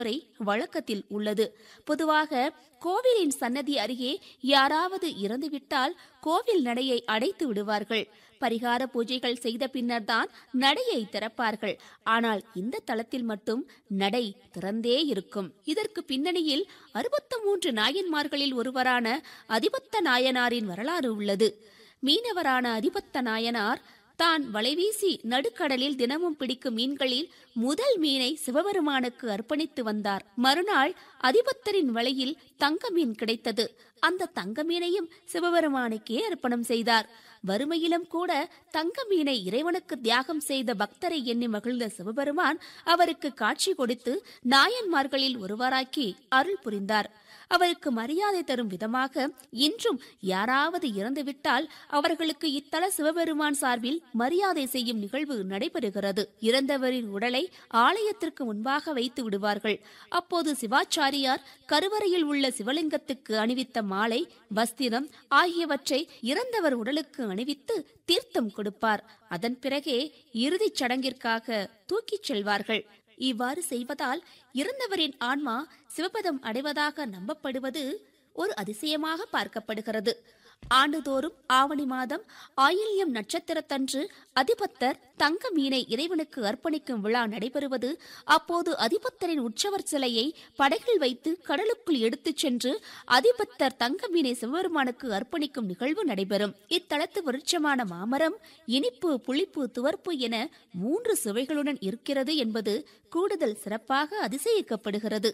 முறை வழக்கத்தில் உள்ளது பொதுவாக கோவிலின் சன்னதி அருகே யாராவது இறந்துவிட்டால் கோவில் நடையை அடைத்து விடுவார்கள் பரிகார பூஜைகள் செய்த பின்னர்தான் நடையை திறப்பார்கள் ஆனால் இந்த தளத்தில் மட்டும் நடை திறந்தே இருக்கும் இதற்கு பின்னணியில் அறுபத்து மூன்று நாயன்மார்களில் ஒருவரான அதிபத்த நாயனாரின் வரலாறு உள்ளது மீனவரான அதிபத்த நாயனார் தான் வலைவீசி நடுக்கடலில் தினமும் பிடிக்கும் மீன்களில் முதல் மீனை சிவபெருமானுக்கு அர்ப்பணித்து வந்தார் மறுநாள் அதிபத்தரின் வலையில் தங்க மீன் கிடைத்தது அந்த தங்க மீனையும் சிவபெருமானுக்கே அர்ப்பணம் செய்தார் வறுமையிலும் கூட தங்க மீனை இறைவனுக்கு தியாகம் செய்த பக்தரை எண்ணி மகிழ்ந்த சிவபெருமான் அவருக்கு காட்சி கொடுத்து நாயன்மார்களில் ஒருவராக்கி அருள் புரிந்தார் அவருக்கு மரியாதை தரும் விதமாக இன்றும் யாராவது இறந்துவிட்டால் அவர்களுக்கு இத்தல சிவபெருமான் சார்பில் மரியாதை செய்யும் நிகழ்வு நடைபெறுகிறது இறந்தவரின் உடலை ஆலயத்திற்கு முன்பாக வைத்து விடுவார்கள் அப்போது சிவாச்சாரியார் கருவறையில் உள்ள சிவலிங்கத்துக்கு அணிவித்த மாலை வஸ்திரம் ஆகியவற்றை இறந்தவர் உடலுக்கு அணிவித்து தீர்த்தம் கொடுப்பார் அதன் பிறகே இறுதிச் சடங்கிற்காக தூக்கிச் செல்வார்கள் இவ்வாறு செய்வதால் இறந்தவரின் ஆன்மா சிவபதம் அடைவதாக நம்பப்படுவது ஒரு அதிசயமாக பார்க்கப்படுகிறது ஆண்டுதோறும் ஆவணி மாதம் ஆயில்யம் நட்சத்திரத்தன்று அதிபத்தர் தங்க மீனை இறைவனுக்கு அர்ப்பணிக்கும் விழா நடைபெறுவது அப்போது அதிபத்தரின் உற்சவர் சிலையை படகில் வைத்து கடலுக்குள் எடுத்துச் சென்று அதிபத்தர் தங்க மீனை சிவபெருமானுக்கு அர்ப்பணிக்கும் நிகழ்வு நடைபெறும் இத்தலத்து விருட்சமான மாமரம் இனிப்பு புளிப்பு துவர்ப்பு என மூன்று சுவைகளுடன் இருக்கிறது என்பது கூடுதல் சிறப்பாக அதிசயிக்கப்படுகிறது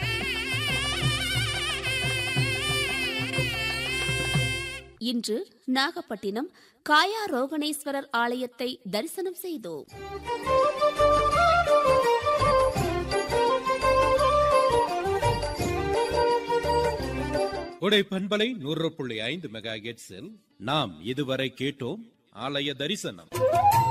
இன்று நாகப்பட்டினம் காயா ரோகணேஸ்வரர் ஆலயத்தை தரிசனம் செய்தோம் கொடை பண்பலை நூறு புள்ளி ஐந்து மெகா நாம் இதுவரை கேட்டோம் ஆலய தரிசனம்